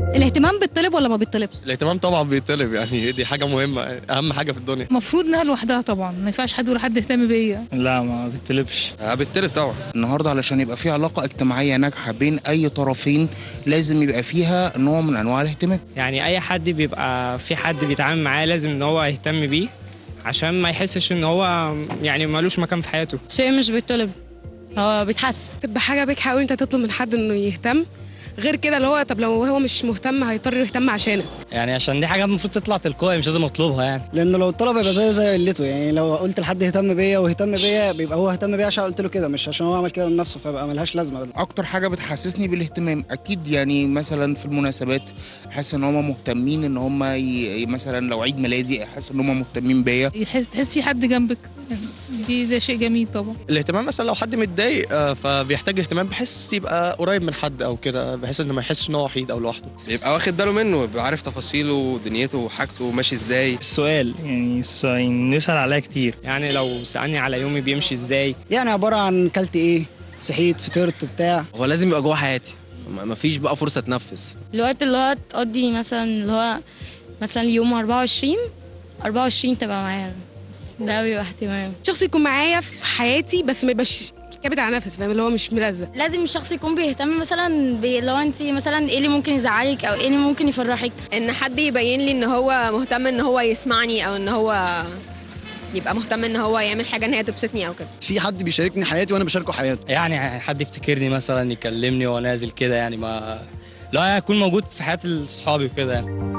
الاهتمام بيطلب ولا ما بيطلبش الاهتمام طبعا بيطلب يعني دي حاجه مهمه اهم حاجه في الدنيا المفروض انها لوحدها طبعا ما ينفعش حد ولا حد يهتم بيا لا ما بتطلبش بيطلب طبعا النهارده علشان يبقى في علاقه اجتماعيه ناجحه بين اي طرفين لازم يبقى فيها نوع من انواع الاهتمام يعني اي حد بيبقى في حد بيتعامل معاه لازم ان هو يهتم بيه عشان ما يحسش ان هو يعني ملوش مكان في حياته شيء مش بيطلب هو بيتحس تبقى حاجه بيك قوي انت تطلب من حد انه يهتم غير كده اللي هو طب لو هو مش مهتم هيضطر يهتم عشانك يعني عشان دي حاجه المفروض تطلع تلقائي مش لازم اطلبها يعني لانه لو الطلب يبقى زيه زي قلته يعني لو قلت لحد يهتم بيا واهتم بيا بيبقى هو اهتم بيا عشان قلت له كده مش عشان هو عمل كده من نفسه فبقى ملهاش لازمه اكتر حاجه بتحسسني بالاهتمام اكيد يعني مثلا في المناسبات حاسس ان هم مهتمين ان هم ي... مثلا لو عيد ميلادي احس ان هم مهتمين بيا يحس تحس في حد جنبك يعني دي ده شيء جميل طبعا الاهتمام مثلا لو حد متضايق آه، فبيحتاج اهتمام بحس يبقى قريب من حد او كده بحيث انه ما يحسش ان هو وحيد او لوحده يبقى واخد باله منه يبقى عارف تفاصيله ودنيته وحاجته ماشي ازاي السؤال يعني السؤال نسأل عليها كتير يعني لو سألني على يومي بيمشي ازاي يعني عباره عن كلت ايه صحيت فطرت بتاع هو لازم يبقى جوه حياتي ما- مفيش بقى فرصه اتنفس الوقت اللي هو تقضي مثلا اللي هو مثلا يوم 24 24 تبقى معايا بس ده بيبقى اهتمام شخص يكون معايا في حياتي بس ما يبقاش كابت على نفسي فاهم اللي هو مش ملزق لازم الشخص يكون بيهتم مثلا ب- لو انت مثلا ايه اللي ممكن يزعلك او ايه اللي ممكن يفرحك ان حد يبين لي ان هو مهتم ان هو يسمعني او ان هو يبقى مهتم ان هو يعمل حاجه ان هي تبسطني او كده في حد بيشاركني حياتي وانا بشاركه حياته يعني حد يفتكرني مثلا يكلمني وهو نازل كده يعني ما لا يكون موجود في حياه اصحابي وكده يعني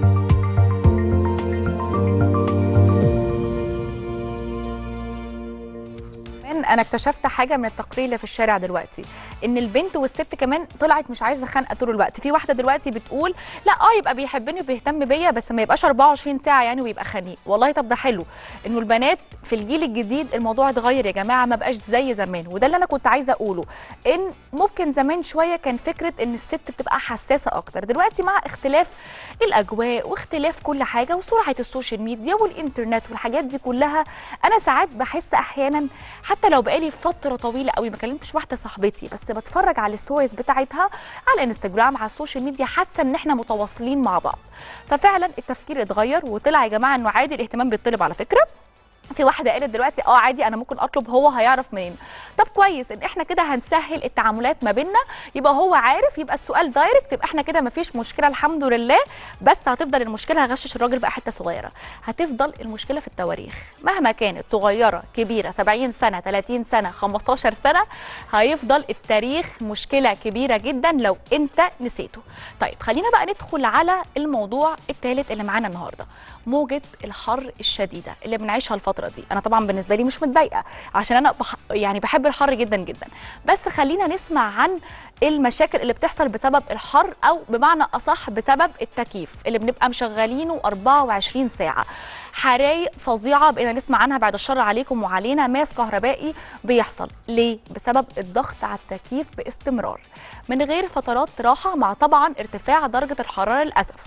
كمان انا اكتشفت حاجه من التقرير اللي في الشارع دلوقتي ان البنت والست كمان طلعت مش عايزه خنقه طول الوقت في واحده دلوقتي بتقول لا اه يبقى بيحبني وبيهتم بيا بس ما يبقاش 24 ساعه يعني ويبقى خنيق والله طب ده حلو انه البنات في الجيل الجديد الموضوع اتغير يا جماعه ما بقاش زي زمان وده اللي انا كنت عايزه اقوله ان ممكن زمان شويه كان فكره ان الست بتبقى حساسه اكتر دلوقتي مع اختلاف الاجواء واختلاف كل حاجه وسرعه السوشيال ميديا والانترنت والحاجات دي كلها انا ساعات بحس احيانا حتى لو بقالي فتره طويله قوي ما كلمتش واحده صاحبتي بس بتفرج على الستوريز بتاعتها على الانستجرام على السوشيال ميديا حاسه ان احنا متواصلين مع بعض ففعلا التفكير اتغير وطلع يا جماعه انه عادي الاهتمام بيطلب على فكره في واحده قالت دلوقتي اه عادي انا ممكن اطلب هو هيعرف منين طب كويس ان احنا كده هنسهل التعاملات ما بيننا يبقى هو عارف يبقى السؤال دايركت يبقى احنا كده مفيش مشكله الحمد لله بس هتفضل المشكله هغشش الراجل بقى حته صغيره هتفضل المشكله في التواريخ مهما كانت صغيره كبيره 70 سنه 30 سنه 15 سنه هيفضل التاريخ مشكله كبيره جدا لو انت نسيته طيب خلينا بقى ندخل على الموضوع الثالث اللي معانا النهارده موجة الحر الشديدة اللي بنعيشها الفترة دي أنا طبعا بالنسبة لي مش متضايقة عشان أنا بح... يعني بحب الحر جدا جدا بس خلينا نسمع عن المشاكل اللي بتحصل بسبب الحر أو بمعنى أصح بسبب التكييف اللي بنبقى مشغلينه 24 ساعة حرايق فظيعة بقينا نسمع عنها بعد الشر عليكم وعلينا ماس كهربائي بيحصل ليه؟ بسبب الضغط على التكييف باستمرار من غير فترات راحة مع طبعا ارتفاع درجة الحرارة للأسف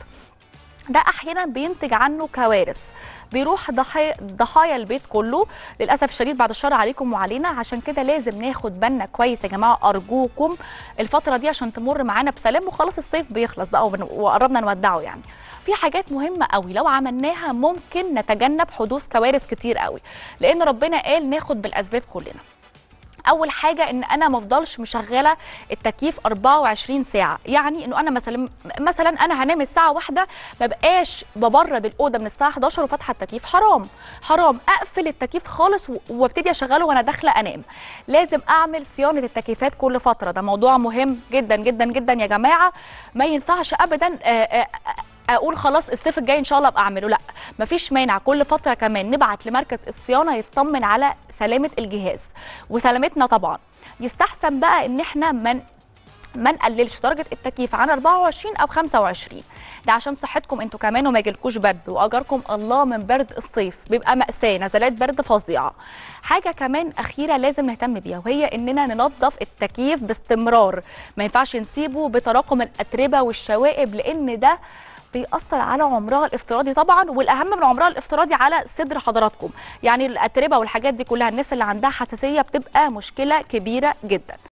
ده احيانا بينتج عنه كوارث بيروح ضحايا ضحايا البيت كله للاسف الشديد بعد الشر عليكم وعلينا عشان كده لازم ناخد بالنا كويس يا جماعه ارجوكم الفتره دي عشان تمر معانا بسلام وخلاص الصيف بيخلص بقى وبن- وقربنا نودعه يعني في حاجات مهمة قوي لو عملناها ممكن نتجنب حدوث كوارث كتير قوي لأن ربنا قال ناخد بالأسباب كلنا اول حاجه ان انا ما افضلش مشغله التكييف 24 ساعه يعني انه انا مثلا مثلا انا هنام الساعه واحدة ما بقاش ببرد الاوضه من الساعه 11 وفاتحه التكييف حرام حرام اقفل التكييف خالص و- وابتدي اشغله وانا داخله انام لازم اعمل صيانه التكييفات كل فتره ده موضوع مهم جدا جدا جدا يا جماعه ما ينفعش ابدا آه، آه، اقول خلاص الصيف الجاي ان شاء الله ابقى اعمله لا مفيش مانع كل فتره كمان نبعت لمركز الصيانه يطمن على سلامه الجهاز وسلامتنا طبعا يستحسن بقى ان احنا من ما نقللش درجه التكييف عن 24 او 25 ده عشان صحتكم انتوا كمان وما يجيلكوش برد واجركم الله من برد الصيف بيبقى ماساه نزلات برد فظيعه حاجه كمان اخيره لازم نهتم بيها وهي اننا ننظف التكييف باستمرار ما ينفعش نسيبه بتراكم الاتربه والشوائب لان ده بيأثر على عمرها الافتراضي طبعا والاهم من عمرها الافتراضي على صدر حضراتكم يعني الاتربه والحاجات دي كلها الناس اللي عندها حساسيه بتبقى مشكله كبيره جدا